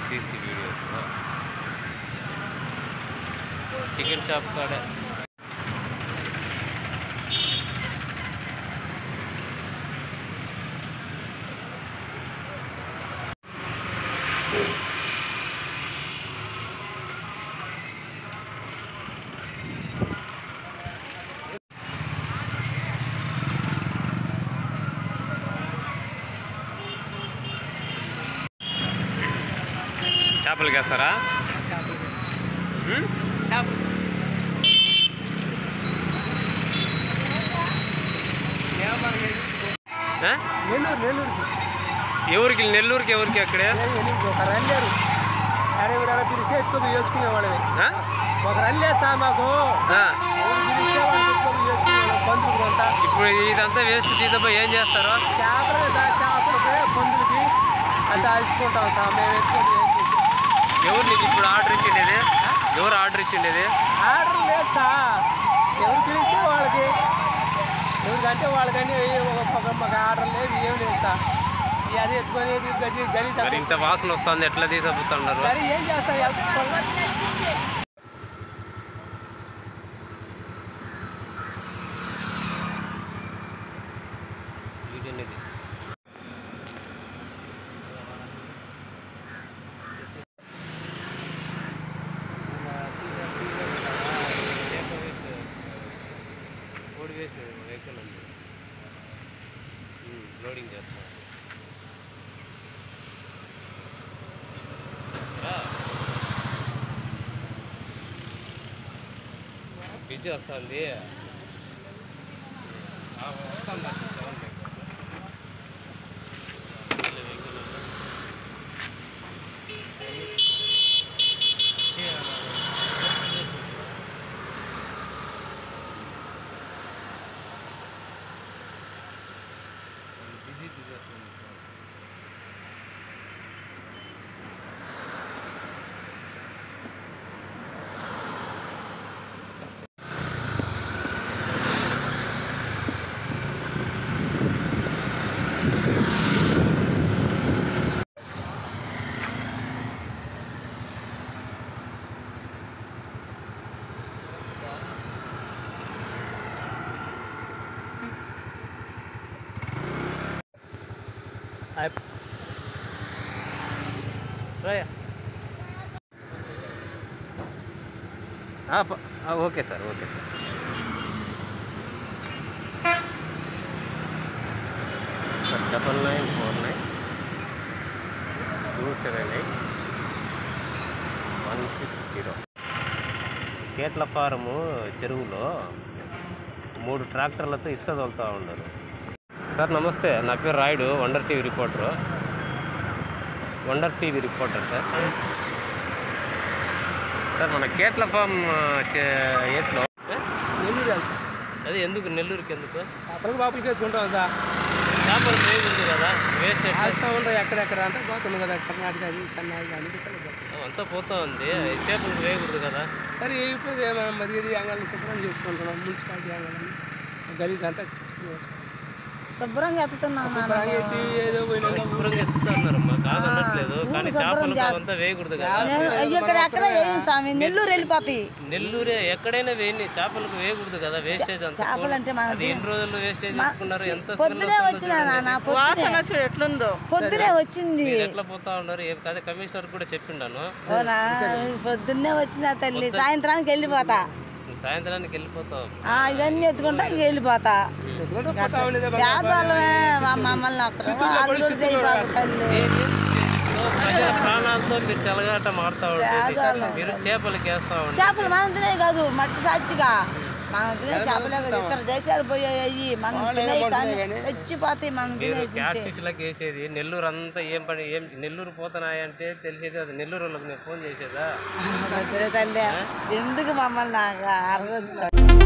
తీసి videos chicken shop కాడ చేపలు వేస్తారా ఉమ్? ఆ? నెల్లూరు నెల్లూరుకి ఎవరికి నెల్లూరుకి ఎవరికి అక్కడే ఒక రల్లేరు ఆడే కూడా పిలిచి ఎత్తుకొని వేసుకునేవాళ్ళవి ఆ? ఒక రల్లేరు సా మాకు ఆ. ఎవరు పిలిస్తే వాళ్ళు ఎత్తుకొని వేసుకునేవాళ్ళం పందులు కొంట ఇప్పుడు ఇదంతా వేస్ట్ తీసపై ఏం చేస్తారు చేపలు సార్ చేపలకి పందులకి అంత అలుచుకుంటాం సార్ మేము ఎత్తుకొని ఏం చేసి ఎవరు నీకు ఇప్పుడు ఆర్డర్ ఇచ్చిండేది ఎవరు ఆర్డర్ ఇచ్చిండేది ఆర్డర్ లేదు సార్ ఎవరు పిలిస్తే వాళ్ళకి ఎవరికంటే వాళ్ళకని ఒక ఒక మాకు ఆర్డర్ లేదు ఏం లేదు సార్ ఇక అది ఎత్తుకొని గది గది మరి ఇంత వాసన వస్తుంది ఎట్లా తీసపోతున్నారు సరే ఏం చేస్తారు వెళ్తాం వీడనేది కోడి వేసి వెహికల్ ఉంది లోడింగ్ చేస్తాం బిజీ వస్తుంది వస్తాను రాయా okay sir okay sir sir double nine four nine two seven eight one six zero Ketla farm చెరువులో మూడు ట్రాక్టర్లతో ఇసుక తోలుతూ ఉన్నారు సార్ నమస్తే నా పేరు Rayudu wonder TV reporter wonder TV reporter sir sir మన కేట్ల ఫామ్ ఏట్లో నెల్లూరు వెళ్తాం అదే ఎందుకు నెల్లూరుకి ఎందుకు అప్పటికి బాపులకి వేసుకుంటాం సార్ చేపలు వేగి ఉంది కదా వేస్ట్ ఎట్లా? వేస్తూ ఉంటాం ఎక్కడెక్కడ అంటే పోతుంది కదా కర్ణాటక అది కర్ణాటక కానీ ఇక్కడ పోతుంది. అంతా పోతా ఉంది చేపలు వేయకూడదు కదా సరే ఇప్పుడు మనం మదిగి అంగాలను శుభ్రం చేసుకుంటున్నాం మున్సిపాలిటీ అంగాలని గలీజ్ అంతా చేసుకుని శుభ్రంగా ఎత్తుతున్నాం నాన్న. శుభ్రంగా ఎత్తి ఏదో పోయినాక శుభ్రంగా ఎత్తుతున్నారమ్మా కాదనట్లేదు కానీ చేపలు అంతా వేయకూడదు కదా నేను ఇక్కడ ఎక్కడ వేయం స్వామి నెల్లూరు వెళ్ళిపోతాయి నెల్లూరే ఎక్కడైనా వేయండి చేపలకు వేయకూడదు కదా వేస్టేజ్ అంతా చేపలు అంటే మన అది ఎన్ని రోజులు వేస్టేజ్ చేసుకున్నారు ఎంత smell పొద్దునే వస్తుందో వచ్చిన చూడండి. నాన్న పొద్దునే ఎట్లుందో పొద్దునే వచ్చింది మీరు ఎట్లా పోతా ఉన్నారు ఏం కాదు కమిషనర్ కూడా చెప్పిండాను అవునా పొద్దున్నే వచ్చిందా తల్లి సాయంత్రానికి వెళ్ళిపోతా సాయంత్రానికి వెళ్ళిపోతావు ఆ, ఇవన్నీ ఎత్తుకుంటా ఇంక వెళ్ళిపోతా ఎట్లా పోతా ఉండేది పేదవాళ్ళమే మా మమ్మల్ని అక్కడ అల్లుడు చేయబాకు తల్లి సో ప్రజల ప్రాణాలతో మీరు చెలగాట మారుతా ఉంటుంది మీరు చేపలకి వేస్తా ఉంటారు చేపలు మనం తినే కాదు మట్టి సాక్షిగా మనం తినే చేపలే కాదు ఇతర దేశాలు పోయాయి మనం తినే కానీ చచ్చిపోతాయి మనం మీరు తినే క్యాట్ ఫిష్లకు వేసేది నెల్లూరు అంతా ఏం పని ఏం నెల్లూరు పోతున్నాయంటే తెలిసేది అది నెల్లూరు వాళ్ళకి నేను ఫోన్ చేసేదా తల్లి ఎందుకు మమ్మల్ని నాకు అరవదు